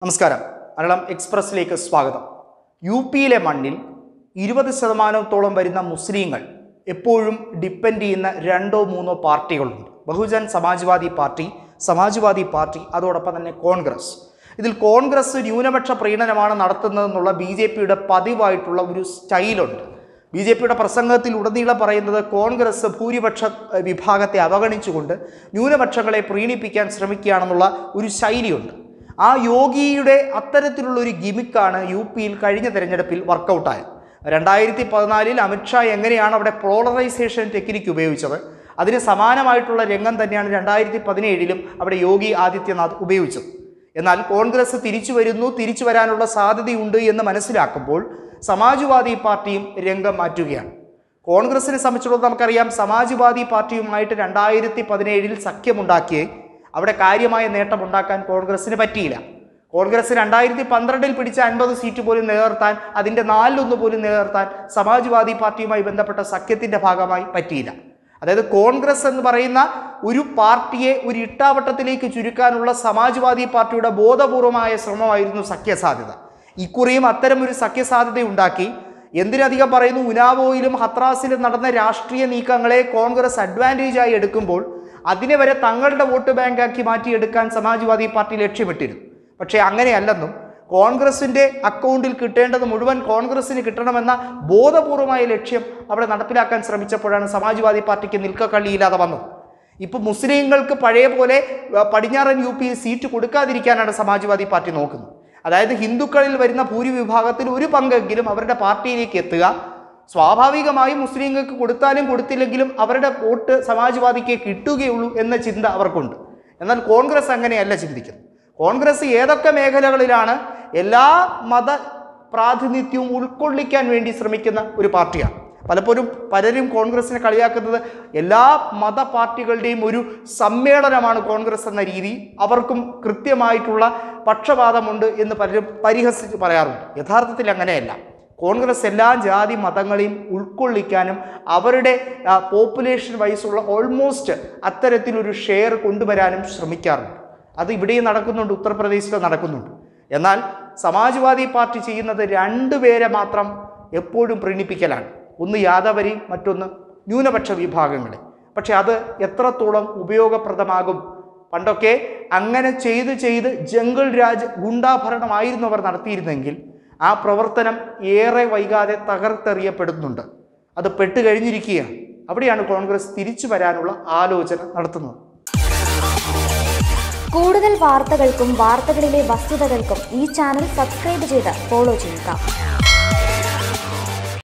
നമസ്കാരം മലയാളം എക്സ്പ്രസിലേക്ക് സ്വാഗതം യു പിയിലെ മണ്ണിൽ ഇരുപത് ശതമാനത്തോളം വരുന്ന മുസ്ലിങ്ങൾ എപ്പോഴും ഡിപ്പെൻഡ് ചെയ്യുന്ന രണ്ടോ മൂന്നോ പാർട്ടികളുണ്ട് ബഹുജൻ സമാജ്വാദി പാർട്ടി സമാജ്വാദി പാർട്ടി അതോടൊപ്പം തന്നെ കോൺഗ്രസ് ഇതിൽ കോൺഗ്രസ് ന്യൂനപക്ഷ പ്രീണനമാണ് നടത്തുന്നതെന്നുള്ള ബി ജെ പിയുടെ പതിവായിട്ടുള്ള ഒരു സ്റ്റൈലുണ്ട് ബി ജെ പിയുടെ പ്രസംഗത്തിൽ ഉടനീളം പറയുന്നത് കോൺഗ്രസ് ഭൂരിപക്ഷ ഏഹ്, വിഭാഗത്തെ അവഗണിച്ചുകൊണ്ട് ന്യൂനപക്ഷങ്ങളെ പ്രീണിപ്പിക്കാൻ ശ്രമിക്കുകയാണെന്നുള്ള ഒരു ശൈലിയുണ്ട് ആ യോഗിയുടെ അത്തരത്തിലുള്ള ഒരു ഗിമിക്കാണ് യു പിയിൽ കഴിഞ്ഞ തെരഞ്ഞെടുപ്പിൽ വർക്കൗട്ടായത് രണ്ടായിരത്തി പതിനാലിൽ അമിത്ഷാ എങ്ങനെയാണ് അവിടെ പോളറൈസേഷൻ ടെക്നിക്ക് ഉപയോഗിച്ചത് അതിന് സമാനമായിട്ടുള്ള രംഗം തന്നെയാണ് രണ്ടായിരത്തി പതിനേഴിലും അവിടെ യോഗി ആദിത്യനാഥ് ഉപയോഗിച്ചത് എന്നാൽ കോൺഗ്രസ് തിരിച്ചു വരുന്നു തിരിച്ചു വരാനുള്ള സാധ്യതയുണ്ട് എന്ന് മനസ്സിലാക്കുമ്പോൾ സമാജ്വാദി പാർട്ടിയും രംഗം മാറ്റുകയാണ് കോൺഗ്രസിനെ സംബന്ധിച്ചിടത്തോളം നമുക്കറിയാം സമാജ്വാദി പാർട്ടിയുമായിട്ട് രണ്ടായിരത്തി പതിനേഴിൽ സഖ്യമുണ്ടാക്കിയേ അവിടെ കാര്യമായ നേട്ടമുണ്ടാക്കാൻ കോൺഗ്രസിന് പറ്റിയില്ല കോൺഗ്രസ് രണ്ടായിരത്തി പന്ത്രണ്ടിൽ പിടിച്ച അൻപത് സീറ്റ് പോലും നിലനിർത്താൻ അതിൻ്റെ നാലിലൊന്ന് പോലും നിലനിർത്താൻ സമാജ്വാദി പാർട്ടിയുമായി ബന്ധപ്പെട്ട സഖ്യത്തിൻ്റെ ഭാഗമായി പറ്റിയില്ല അതായത് കോൺഗ്രസ് എന്ന് പറയുന്ന ഒരു പാർട്ടിയെ ഒരു ഇട്ടാവട്ടത്തിലേക്ക് ചുരുക്കാനുള്ള സമാജ്വാദി പാർട്ടിയുടെ ബോധപൂർവമായ ശ്രമമായിരുന്നു സഖ്യസാധ്യത ഇക്കുറിയും അത്തരം ഒരു സഖ്യസാധ്യത ഉണ്ടാക്കി എന്തിനധികം പറയുന്നു ഉനാവോയിലും ഹത്രാസിലും നടന്ന രാഷ്ട്രീയ നീക്കങ്ങളെ കോൺഗ്രസ് അഡ്വാൻറ്റേജ് ആയി എടുക്കുമ്പോൾ അതിനെ വരെ തങ്ങളുടെ വോട്ട് ബാങ്കാക്കി മാറ്റിയെടുക്കാൻ സമാജ്വാദി പാർട്ടി ലക്ഷ്യമിട്ടിരുന്നു പക്ഷേ അങ്ങനെയല്ലെന്നും കോൺഗ്രസിൻ്റെ അക്കൗണ്ടിൽ കിട്ടേണ്ടത് മുഴുവൻ കോൺഗ്രസിന് കിട്ടണമെന്ന ബോധപൂർവമായ ലക്ഷ്യം അവിടെ നടപ്പിലാക്കാൻ ശ്രമിച്ചപ്പോഴാണ് സമാജ്വാദി പാർട്ടിക്ക് നിൽക്കക്കള്ളിയില്ലാതെ വന്നത് ഇപ്പോൾ മുസ്ലിങ്ങൾക്ക് പഴയ പോലെ ആ, പടിഞ്ഞാറൻ യു പിയിൽ സീറ്റ് കൊടുക്കാതിരിക്കാനാണ് സമാജ്വാദി പാർട്ടി നോക്കുന്നത് അതായത് ഹിന്ദുക്കളിൽ വരുന്ന ഭൂരിവിഭാഗത്തിൽ ഒരു പങ്കെങ്കിലും അവരുടെ പാർട്ടിയിലേക്ക് എത്തുക സ്വാഭാവികമായും മുസ്ലിങ്ങൾക്ക് കൊടുത്താലും കൊടുത്തില്ലെങ്കിലും അവരുടെ വോട്ട് സമാജ്വാദിക്ക് കിട്ടുകയുള്ളൂ എന്ന ചിന്ത അവർക്കുണ്ട് എന്നാൽ കോൺഗ്രസ് അങ്ങനെയല്ല ചിന്തിക്കുന്നത് കോൺഗ്രസ് ഏതൊക്കെ മേഖലകളിലാണ് എല്ലാ മത പ്രാതിനിധ്യവും ഉൾക്കൊള്ളിക്കാൻ വേണ്ടി ശ്രമിക്കുന്ന ഒരു പാർട്ടിയാണ് പലപ്പോഴും പലരും കോൺഗ്രസിനെ കളിയാക്കുന്നത് എല്ലാ മത പാർട്ടികളുടെയും ഒരു സമ്മേളനമാണ് കോൺഗ്രസ് എന്ന രീതി അവർക്കും കൃത്യമായിട്ടുള്ള പക്ഷപാതമുണ്ട് എന്ന് പലരും പരിഹസിച്ച് പറയാറുണ്ട് യഥാർത്ഥത്തിൽ അങ്ങനെയല്ല കോൺഗ്രസ് എല്ലാ ജാതി മതങ്ങളെയും ഉൾക്കൊള്ളിക്കാനും അവരുടെ പോപ്പുലേഷൻ വൈസുള്ള ഓൾമോസ്റ്റ് അത്തരത്തിലൊരു ഷെയർ കൊണ്ടുവരാനും ശ്രമിക്കാറുണ്ട് അത് ഇവിടെയും നടക്കുന്നുണ്ട് ഉത്തർപ്രദേശിൽ നടക്കുന്നുണ്ട് എന്നാൽ സമാജ്വാദി പാർട്ടി ചെയ്യുന്നത് രണ്ടുപേരെ മാത്രം എപ്പോഴും പ്രീണിപ്പിക്കലാണ് ഒന്ന് യാദവരെയും മറ്റൊന്ന് ന്യൂനപക്ഷ വിഭാഗങ്ങളെ പക്ഷെ അത് എത്രത്തോളം ഉപയോഗപ്രദമാകും പണ്ടൊക്കെ അങ്ങനെ ചെയ്ത് ചെയ്ത് ജംഗിൾ രാജ് ഗുണ്ടാഭരണമായിരുന്നു അവർ നടത്തിയിരുന്നെങ്കിൽ ആ പ്രവർത്തനം ഏറെ വൈകാതെ തകർത്തെറിയപ്പെടുന്നുണ്ട് അത് പെട്ടുകഴിഞ്ഞിരിക്കുകയാണ് അവിടെയാണ് കോൺഗ്രസ് തിരിച്ചു വരാനുള്ള ആലോചന നടത്തുന്നത് കൂടുതൽ വാർത്തകൾക്കും വാർത്തകളിലെ വസ്തുതകൾക്കും ഈ ചാനൽ സബ്സ്ക്രൈബ് ചെയ്ത് ഫോളോ ചെയ്യുക